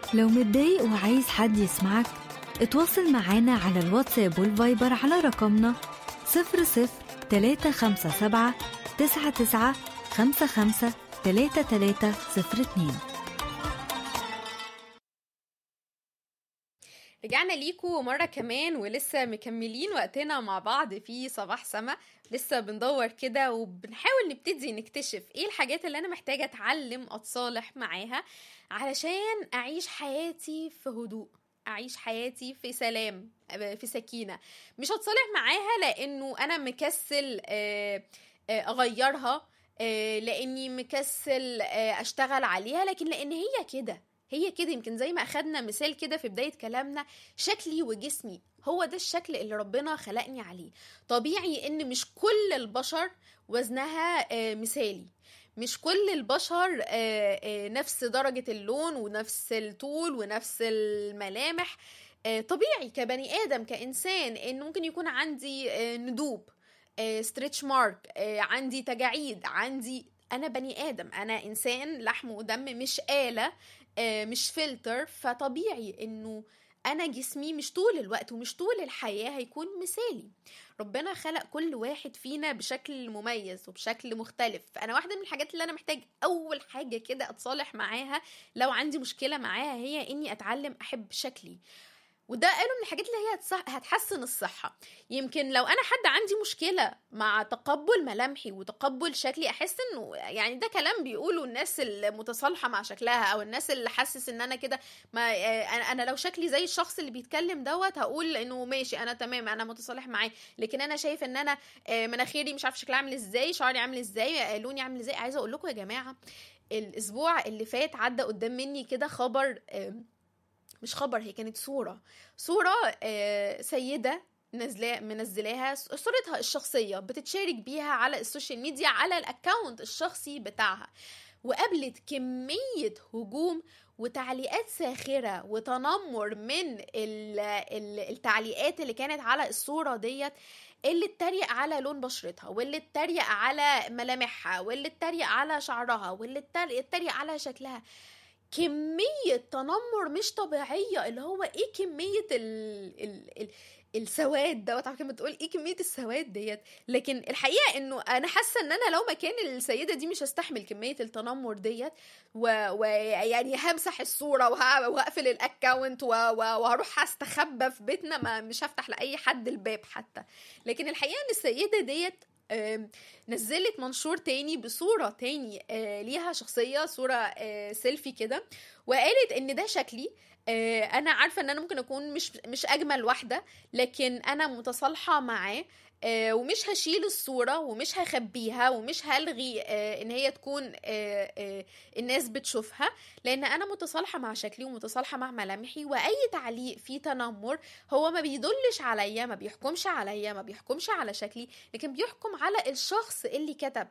لو متضايق وعايز حد يسمعك اتواصل معانا على الواتساب والفايبر على رقمنا 00 357 99 55 3302 رجعنا ليكوا مرة كمان ولسه مكملين وقتنا مع بعض في صباح سما لسه بندور كده وبنحاول نبتدي نكتشف ايه الحاجات اللي انا محتاجة اتعلم اتصالح معاها علشان اعيش حياتي في هدوء اعيش حياتي في سلام في سكينة مش هتصالح معاها لانه انا مكسل آه، آه، اغيرها آه، لاني مكسل آه، اشتغل عليها لكن لان هي كده هي كده يمكن زي ما اخدنا مثال كده في بداية كلامنا شكلي وجسمي هو ده الشكل اللي ربنا خلقني عليه طبيعي ان مش كل البشر وزنها آه، مثالي مش كل البشر آه، آه، نفس درجة اللون ونفس الطول ونفس الملامح آه، طبيعي كبني آدم كإنسان إن ممكن يكون عندي آه، ندوب ستريتش مارك عندي تجاعيد عندي أنا بني آدم أنا إنسان لحم ودم مش آلة آه، مش فلتر فطبيعي إنه أنا جسمي مش طول الوقت ومش طول الحياة هيكون مثالي ربنا خلق كل واحد فينا بشكل مميز وبشكل مختلف فأنا واحدة من الحاجات اللي أنا محتاج أول حاجة كده أتصالح معاها لو عندي مشكلة معاها هي إني أتعلم أحب شكلي وده قالوا من الحاجات اللي هي هتصح- هتحسن الصحة يمكن لو أنا حد عندي مشكلة مع تقبل ملامحي وتقبل شكلي أحس إنه يعني ده كلام بيقوله الناس المتصالحة مع شكلها أو الناس اللي حاسس إن أنا كده ما آه، أنا أنا لو شكلي زي الشخص اللي بيتكلم دوت هقول إنه ماشي أنا تمام أنا متصالح معاه لكن أنا شايف إن أنا آه، مناخيري مش عارفه شكلها عامل إزاي شعري عامل إزاي آه، لوني عامل إزاي عايزة أقول لكم يا جماعة الأسبوع اللي فات عدى قدام مني كده خبر آم، مش خبر هي كانت صورة صورة آه، سيدة نازلة منزلاها صورتها الشخصية بتتشارك بيها على السوشيال ميديا على الاكونت الشخصي بتاعها وقابلت كمية هجوم وتعليقات ساخرة وتنمر من ال- ال- التعليقات اللي كانت على الصورة ديت اللي اتريق على لون بشرتها واللي اتريق على ملامحها واللي اتريق على شعرها واللي اتريق اتريق على شكلها كمية تنمر مش طبيعية اللي هو ايه كمية ال ال ال السواد دوت عارفه كلمه تقول ايه كميه السواد ديت لكن الحقيقه انه انا حاسه ان انا لو مكان السيده دي مش هستحمل كميه التنمر ديت ويعني همسح الصوره وه- وهقفل الاكونت و- و- وهروح استخبى في بيتنا ما مش هفتح لاي حد الباب حتى لكن الحقيقه ان السيده ديت آم، نزلت منشور تاني بصورة تاني آه، ليها شخصية صورة آه، سيلفي كده وقالت ان ده شكلي آه، انا عارفة ان انا ممكن اكون مش مش اجمل واحدة لكن انا متصالحة معاه آه، ومش هشيل الصورة ومش هخبيها ومش هلغي آه، ان هي تكون آه، آه، الناس بتشوفها لان انا متصالحة مع شكلي ومتصالحة مع ملامحي واي تعليق فيه تنمر هو ما بيدلش عليا ما بيحكمش عليا ما بيحكمش على شكلي لكن بيحكم على الشخص اللي كتب